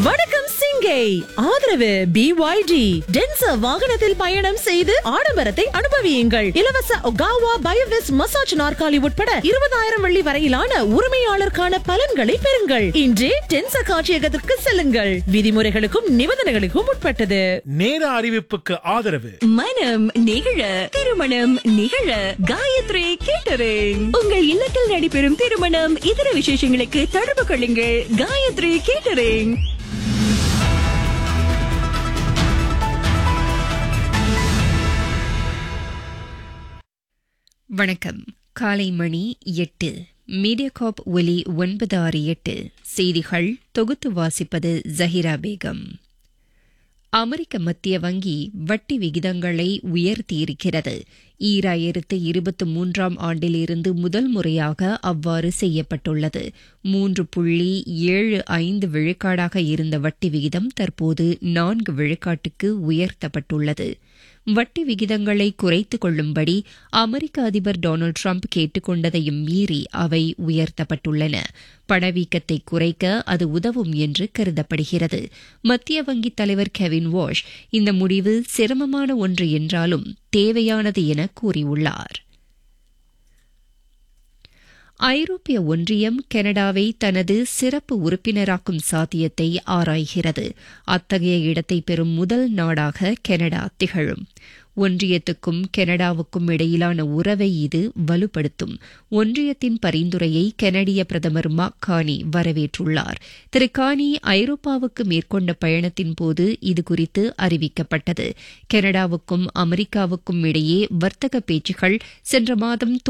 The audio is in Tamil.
வணக்கம் சிங்கை ஆதரவு பிஒய்டி டென்சர் வாகனத்தில் பயணம் செய்து ஆடம்பரத்தை அனுபவியுங்கள் இலவச ஒகாவா பயோவிஸ் மசாஜ் நாற்காலி உட்பட இருபதாயிரம் வெள்ளி வரையிலான உரிமையாளருக்கான பலன்களை பெறுங்கள் இன்றே டென்சர் காட்சியகத்திற்கு செல்லுங்கள் விதிமுறைகளுக்கும் நிபந்தனைகளுக்கும் உட்பட்டது நேர அறிவிப்புக்கு ஆதரவு மனம் நிகழ திருமணம் நிகழ காயத்ரி கேட்டரிங் உங்கள் இல்லத்தில் நடைபெறும் திருமணம் இதர விசேஷங்களுக்கு தொடர்பு கொள்ளுங்கள் காயத்ரி கேட்டரிங் வணக்கம் காலை மணி எட்டு மீடியாகாப் ஒலி ஒன்பது ஆறு எட்டு செய்திகள் தொகுத்து வாசிப்பது ஜஹிரா பேகம் அமெரிக்க மத்திய வங்கி வட்டி விகிதங்களை உயர்த்தியிருக்கிறது ஈராயிரத்து இருபத்தி மூன்றாம் ஆண்டிலிருந்து முதல் முறையாக அவ்வாறு செய்யப்பட்டுள்ளது மூன்று புள்ளி ஏழு ஐந்து விழுக்காடாக இருந்த வட்டி விகிதம் தற்போது நான்கு விழுக்காட்டுக்கு உயர்த்தப்பட்டுள்ளது வட்டி விகிதங்களை குறைத்துக் கொள்ளும்படி அமெரிக்க அதிபர் டொனால்டு டிரம்ப் கேட்டுக்கொண்டதையும் மீறி அவை உயர்த்தப்பட்டுள்ளன பணவீக்கத்தை குறைக்க அது உதவும் என்று கருதப்படுகிறது மத்திய வங்கித் தலைவர் கெவின் வாஷ் இந்த முடிவு சிரமமான ஒன்று என்றாலும் தேவையானது என கூறியுள்ளார் ஐரோப்பிய ஒன்றியம் கனடாவை தனது சிறப்பு உறுப்பினராக்கும் சாத்தியத்தை ஆராய்கிறது அத்தகைய இடத்தை பெறும் முதல் நாடாக கனடா திகழும் ஒன்றியத்துக்கும் கனடாவுக்கும் இடையிலான உறவை இது வலுப்படுத்தும் ஒன்றியத்தின் பரிந்துரையை கனடிய பிரதமர் மாக் கானி வரவேற்றுள்ளார் திரு கானி ஐரோப்பாவுக்கு மேற்கொண்ட பயணத்தின் போது இதுகுறித்து அறிவிக்கப்பட்டது கனடாவுக்கும் அமெரிக்காவுக்கும் இடையே வர்த்தக பேச்சுகள் சென்ற மாதம்